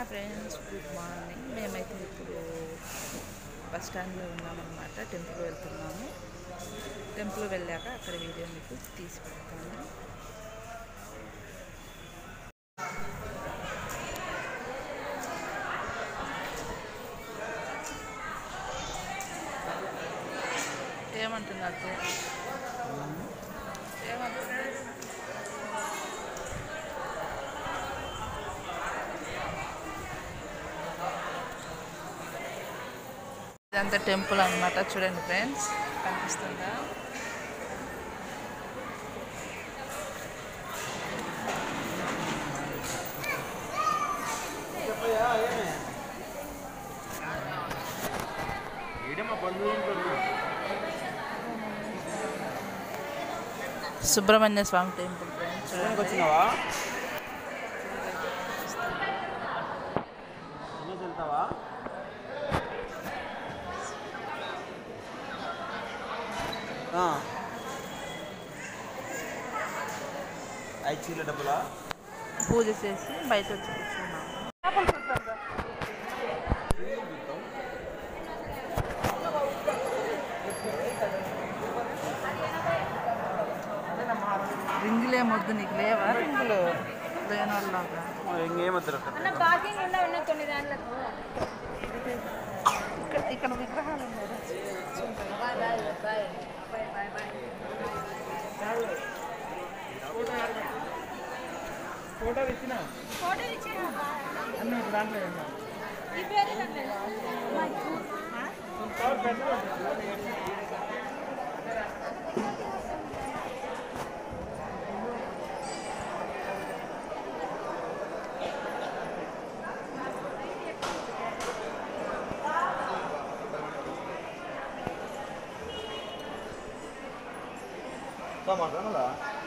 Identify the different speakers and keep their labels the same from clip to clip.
Speaker 1: Friends good morning మేమైతే ఇప్పుడు bus స్టాండ్లో ఉన్నామన్నమాట టెంపుల్ వెళ్తున్నాము టెంపుల్ వెళ్ళాక అక్కడ వీడియో మీకు తీసి పెడతాను ఏమంటున్నారు ఏమంటున్నారు ఇదంతా టెంపుల్ అన్నమాట చూడండి ఫ్రెండ్స్ కనిపిస్తుందా
Speaker 2: ఈడమ్మ బంధువులు ఇంట్లో
Speaker 1: సుబ్రహ్మణ్య స్వామి టెంపుల్ ఫ్రెండ్స్ చూడండి
Speaker 2: వచ్చినావా తినేసి వెళ్తావా ఆ. ఐదు చీల డబ్బులా
Speaker 1: పూజ చేసి బయట వచ్చి కూర్చున్నాము రింగులేమొద్దు నీకు లేవా రింగులు లేని వాళ్ళగా
Speaker 2: ఇంకేమవుతారు అక్కడ
Speaker 3: అన్న పార్కింగ్ ఉండవు అన్న కొన్ని దాంట్లకు
Speaker 1: ఇక్కడ ఇక్కడ విగ్రహాలు ఉన్నాయి
Speaker 3: ఫోటో ఇచ్చిన ఈ పేరు నాకు
Speaker 2: మాట్లాడాలా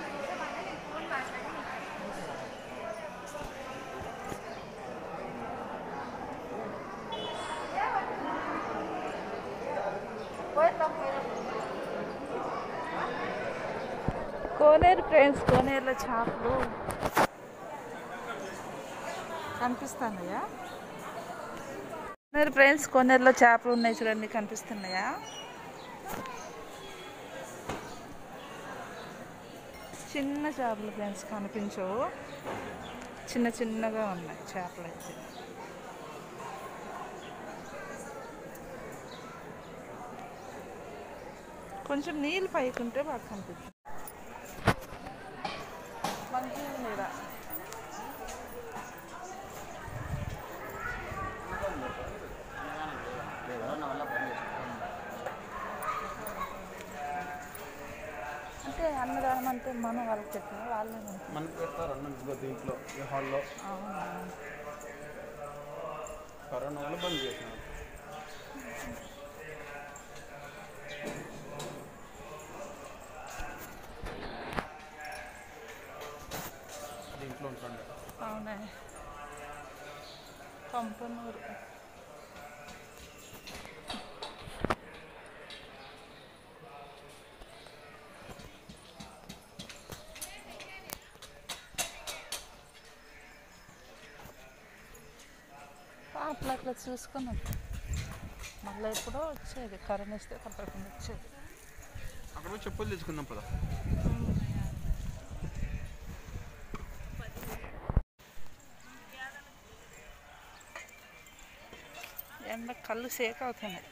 Speaker 1: కోనేరు ఫ్రెండ్స్ కోనేరులో చేపలు కనిపిస్తున్నాయా కోనేరు ఫ్రెండ్స్ కోనేరులో చేపలు ఉన్నాయి చూడండి కనిపిస్తున్నాయా చిన్న చేపలు ఫ్రెండ్స్ కనిపించవు చిన్న చిన్నగా ఉన్నాయి చేపలు అయితే కొంచెం నీళ్ళు పైకుంటే బాగా కనిపిస్తుంది మంచిగా ఉంది ఈడ. అంటే అన్నదానం అంటే మనం వాళ్ళకి చెప్పిన వాళ్ళే మనకి.
Speaker 2: మనకి పెడతారు అన్నం ఇదిగో దీంట్లో ఈ హాల్లో
Speaker 1: అవునా
Speaker 2: కరోనా వల్ల బంద్ చేసినారు దీంట్లో ఉంటుండే
Speaker 1: అవునా పంపనూరు అట్లా అట్లా చూసుకున్నాం మళ్ళీ ఎప్పుడో వచ్చేది కరోనా ఇస్తే తప్పకుండా వచ్చేది
Speaker 2: అక్కడ పోయి చెప్పులు తీసుకుందాం పదా
Speaker 1: ఎండ కళ్ళు సేక అవుతున్నాయి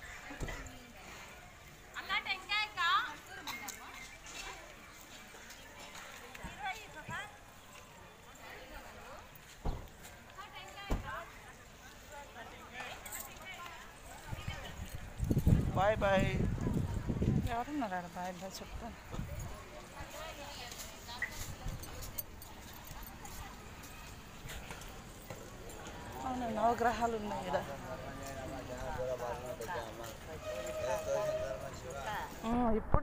Speaker 2: బాయ్ బాయ్
Speaker 1: ఎవరున్నారు ఆడ బాయ్ బాయ్ చెప్తాను అవును నవగ్రహాలు ఉన్నాయి ఇక్కడ ఇప్పుడు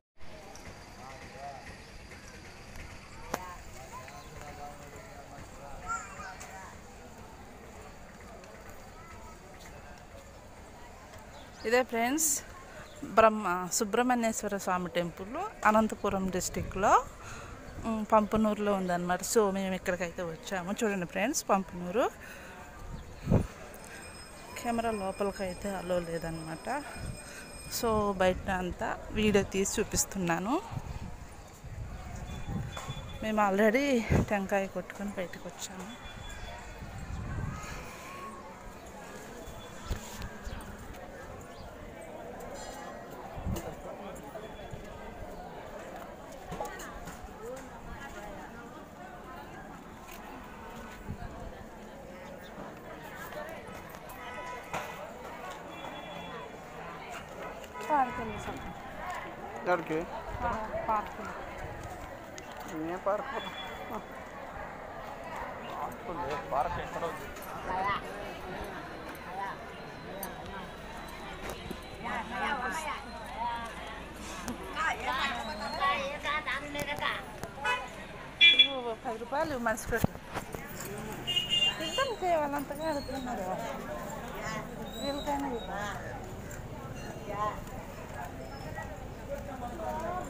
Speaker 1: ఇదే ఫ్రెండ్స్ బ్రహ్మ సుబ్రహ్మణ్యేశ్వర స్వామి టెంపుల్ అనంతపురం డిస్టిక్లో ఉమ్, పంపనూరులో ఉందన్నమాట సో మేము ఇక్కడికైతే వచ్చాము చూడండి ఫ్రెండ్స్ పంపనూరు కెమెరా లోపలికి అయితే అలో లేదనమాట సో బయట అంతా వీడియో తీసి చూపిస్తున్నాను మేము ఆల్రెడీ టెంకాయ కొట్టుకొని బయటకు వచ్చాము పార్కులు
Speaker 2: ఎక్కడికి
Speaker 1: పార్కులు
Speaker 2: ఏ పార్క్ పార్క్ ఎక్కడ ఉంది
Speaker 1: ఓ, పది రూపాయలు మనిషి పెట్టు ఇద్దరు వాళ్ళంతగా అడుగుతున్నారు వీళ్ళకైనా ఇవ్వు.